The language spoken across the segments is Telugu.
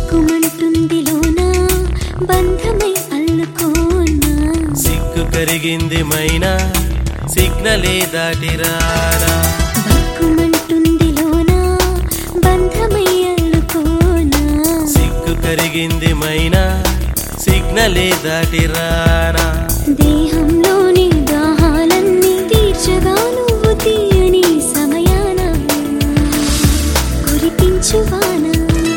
భక్కుమంటుంది లోన బంధమై అల్లుకోనా సిగ్గు కరిగింది మైనా సిగ్నలే దాటిరానా భక్కుమంటుంది లోన బంధమై అల్లుకోనా సిగ్గు కరిగింది మైనా సిగ్నలే దాటిరానా దేహంలోని దాహాలన్నీ తీర్చగా నువ్వు తీయని సమయాన కురిపించువానా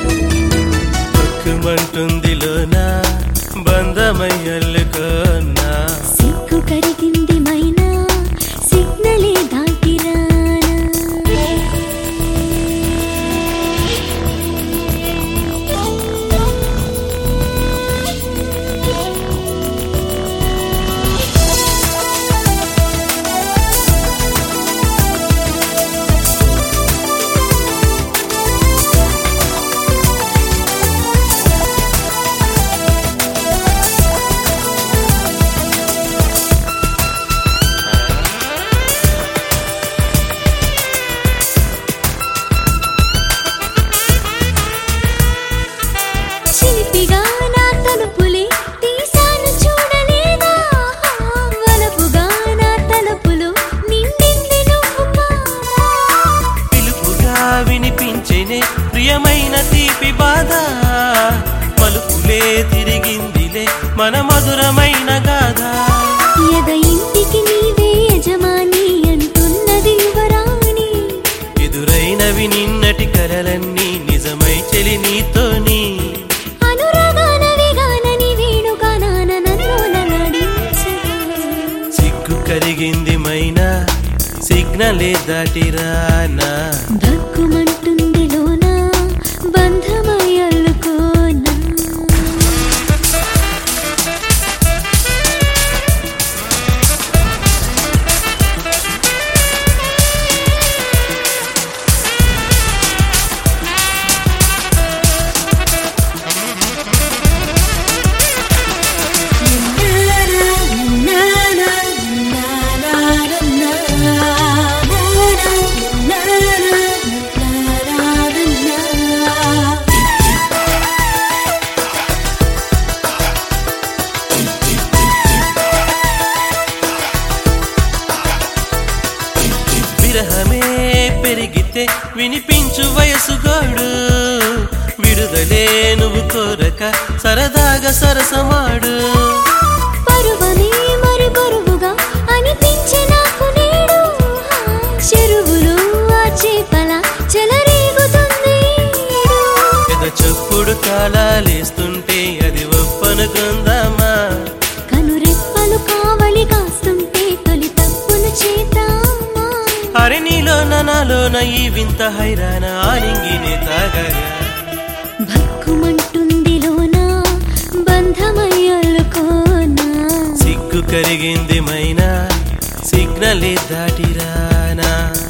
పక్కుమంటుంది లోనా బంధమయ్యల్లుకోనా సిగ్గు కరిగింది మైనా సిగ్నలే దాటిరానా చిలిపిగా నా తలుపులే తీసాను చూడలేదా వలపుగా నా తలుపులు నిండింది నువ్వు కాదా పిలుపుగా వినిపించేనే ప్రియమైన తీపి బాధ మలుపులే తిరిగిందిలే మన మధురమైన గాథ ఎద ఇంటికి నీవే యజమాని అంటున్నది యువరాణి ఎదురైనవి నిన్నటి కలలన్నీ నిజమై చెలి నీతోని అనురాగాన విగానని వేణుగానాన నన్నోలలాడించగా సిగ్గు కరిగింది మైనా సిగ్నలే దాటిరానా భక్కుమంటుంది లోన బంధమై అల్లుకోనా విరహమే పెరిగితే వినిపించు వయసుగాడు విడుదలే నువ్వు కోరక సరదాగా సరసమాడు పరువమే మరి బరువుగా అనిపించే నాకు నేడు చెరువులు ఆ చేపల చెలరేగుతుంది ఈడు. పెద్ద చప్పుడు కాలాలేస్తుంటే అది ఒప్పనుకుందామా కనురెప్పలు కావలి కాస్తుంటే తొలి తప్పును చేద్దామా అరే నీలోన నాలోన ఈ వింత హైరాణ ఆలింగినే తాగగా భక్కుమంటుంది లోన బంధమై అల్లుకోనా సిగ్గు కరిగింది మైనా సిగ్నలే దాటిరానా